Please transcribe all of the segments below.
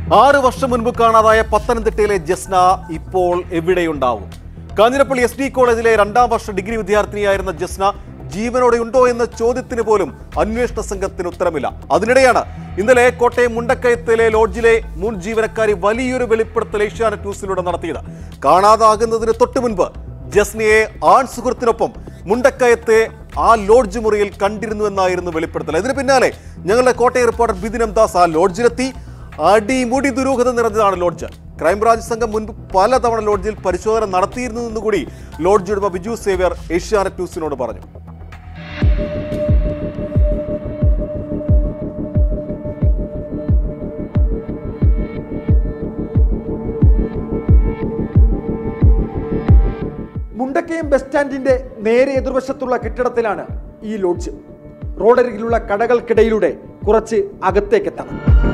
ആറ് വർഷം മുൻപ് കാണാതായ പത്തനംതിട്ടയിലെ ജസ്ന ഇപ്പോൾ എവിടെയുണ്ടാവും കാഞ്ഞിരപ്പള്ളി എസ് ഡി കോളേജിലെ രണ്ടാം വർഷ ഡിഗ്രി വിദ്യാർത്ഥിനിയായിരുന്ന ജസ്ന ജീവനോടെ ഉണ്ടോ എന്ന ചോദ്യത്തിന് പോലും അന്വേഷണ സംഘത്തിന് ഉത്തരമില്ല അതിനിടെയാണ് ഇന്നലെ കോട്ടയം മുണ്ടക്കയത്തിലെ ലോഡ്ജിലെ മുൻ ജീവനക്കാരി വലിയൊരു വെളിപ്പെടുത്തൽ ഏഷ്യാനെറ്റ് ന്യൂസിലൂടെ നടത്തിയത് കാണാതാകുന്നതിന് തൊട്ടു മുൻപ് ജസ്നയെ ആൺ സുഹൃത്തിനൊപ്പം മുണ്ടക്കയത്തെ ആ ലോഡ്ജ് മുറിയിൽ കണ്ടിരുന്നു എന്നായിരുന്നു വെളിപ്പെടുത്തൽ ഇതിന് പിന്നാലെ ഞങ്ങളുടെ കോട്ടയം റിപ്പോർട്ടർ ബിദിനം ദാസ് ആ ലോഡ്ജിലെത്തി അടിമുടി ദുരൂഹത നിറഞ്ഞതാണ് ലോഡ്ജ് ക്രൈംബ്രാഞ്ച് സംഘം മുൻപ് പലതവണ ലോഡ്ജിൽ പരിശോധന നടത്തിയിരുന്നെന്ന് കൂടി ലോഡ്ജ് ഉടമ ബിജു സേവ്യർ ഏഷ്യാനെറ്റ് ന്യൂസിനോട് പറഞ്ഞു മുണ്ടക്കയം ബസ് സ്റ്റാൻഡിന്റെ നേരെ എതിർവശത്തുള്ള കെട്ടിടത്തിലാണ് ഈ ലോഡ്ജ് റോഡരികിലുള്ള കടകൾക്കിടയിലൂടെ കുറച്ച് അകത്തേക്കെത്തണം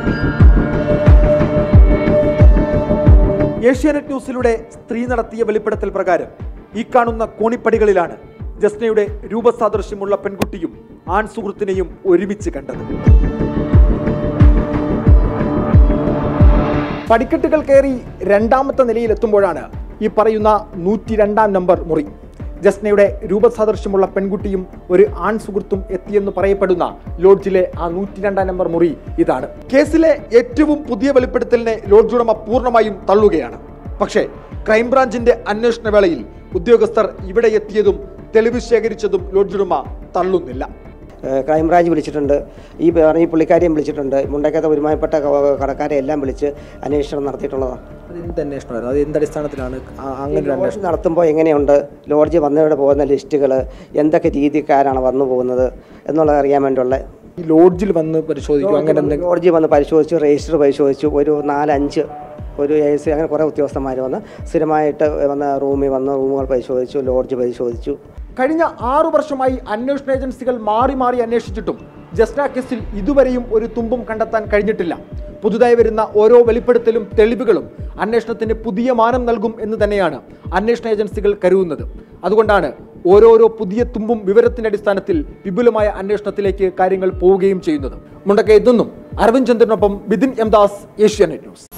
ഏഷ്യാനെറ്റ് ന്യൂസിലൂടെ സ്ത്രീ നടത്തിയ വെളിപ്പെടുത്തൽ പ്രകാരം ഈ കാണുന്ന കോണിപ്പടികളിലാണ് ജസ്നയുടെ രൂപസാദൃശ്യമുള്ള പെൺകുട്ടിയും ആൺ സുഹൃത്തിനെയും ഒരുമിച്ച് കണ്ടത് പടിക്കെട്ടുകൾ കയറി രണ്ടാമത്തെ നിലയിലെത്തുമ്പോഴാണ് ഈ പറയുന്ന നൂറ്റി രണ്ടാം നമ്പർ മുറി ജസ്നയുടെ രൂപസാദൃശ്യമുള്ള പെൺകുട്ടിയും ഒരു ആൺ സുഹൃത്തും എത്തിയെന്ന് പറയപ്പെടുന്ന ലോഡ്ജിലെ ആ നൂറ്റി രണ്ടാം നമ്പർ മുറി ഇതാണ് കേസിലെ ഏറ്റവും പുതിയ വെളിപ്പെടുത്തലിനെ ലോഡ്ജ് ഉടമ പൂർണ്ണമായും തള്ളുകയാണ് പക്ഷേ ക്രൈംബ്രാഞ്ചിന്റെ അന്വേഷണ വേളയിൽ ഉദ്യോഗസ്ഥർ ഇവിടെ എത്തിയതും തെളിവ് ശേഖരിച്ചതും ലോഡ്ജ് ഉടമ തള്ളുന്നില്ല ഏഹ് ക്രൈംബ്രാഞ്ച് വിളിച്ചിട്ടുണ്ട് ഈ പറഞ്ഞ ഈ പുള്ളിക്കാരിയും വിളിച്ചിട്ടുണ്ട് മുണ്ടക്കത്തെ ഒരുമായപ്പെട്ട ക- കടക്കാരെ എല്ലാം വിളിച്ച് അന്വേഷണം നടത്തിയിട്ടുള്ളതാണ് അത് എന്ത് അന്വേഷണമായിരുന്നു അത് എന്തടിസ്ഥാനത്തിലാണ് അങ്ങനെ ഒരു ലോഡ്ജ് നടത്തുമ്പോൾ എങ്ങനെയുണ്ട് ലോഡ്ജ് വന്നവിടെ പോകുന്ന ലിസ്റ്റുകൾ എന്തൊക്കെ രീതിക്കാരാണ് വന്നു പോകുന്നത് എന്നുള്ളത് അറിയാൻ വേണ്ടിയുള്ള ഈ ലോഡ്ജിൽ വന്ന് പരിശോധിക്കും അങ്ങനെ എന്തെങ്കിലും ലോഡ്ജിൽ വന്ന് പരിശോധിച്ചു രജിസ്റ്റർ പരിശോധിച്ചു ഒരു നാലഞ്ച് ഒരു എ സി അങ്ങനെ കുറേ ഉദ്യോഗസ്ഥന്മാർ വന്ന് സ്ഥിരമായിട്ട് വന്ന റൂമിൽ വന്ന് റൂമുകൾ പരിശോധിച്ചു ലോഡ്ജ് പരിശോധിച്ചു കഴിഞ്ഞ ആറു വർഷമായി അന്വേഷണ ഏജൻസികൾ മാറി മാറി അന്വേഷിച്ചിട്ടും ജസ്ന കേസിൽ ഇതുവരെയും ഒരു തുമ്പും കണ്ടെത്താൻ കഴിഞ്ഞിട്ടില്ല പുതുതായി വരുന്ന ഓരോ വെളിപ്പെടുത്തലും തെളിവുകളും അന്വേഷണത്തിന് പുതിയ മാനം നൽകും എന്ന് തന്നെയാണ് അന്വേഷണ ഏജൻസികൾ കരുതുന്നത് അതുകൊണ്ടാണ് ഓരോരോ പുതിയ തുമ്പും വിവരത്തിന്റെ അടിസ്ഥാനത്തിൽ വിപുലമായ അന്വേഷണത്തിലേക്ക് കാര്യങ്ങൾ പോവുകയും ചെയ്യുന്നത് മുണ്ടക്കയത്തു നിന്നും അരവിന്ദ് ചന്ദ്രനൊപ്പം ബിദിൻ എം ദാസ് ഏഷ്യാനെറ്റ് ന്യൂസ്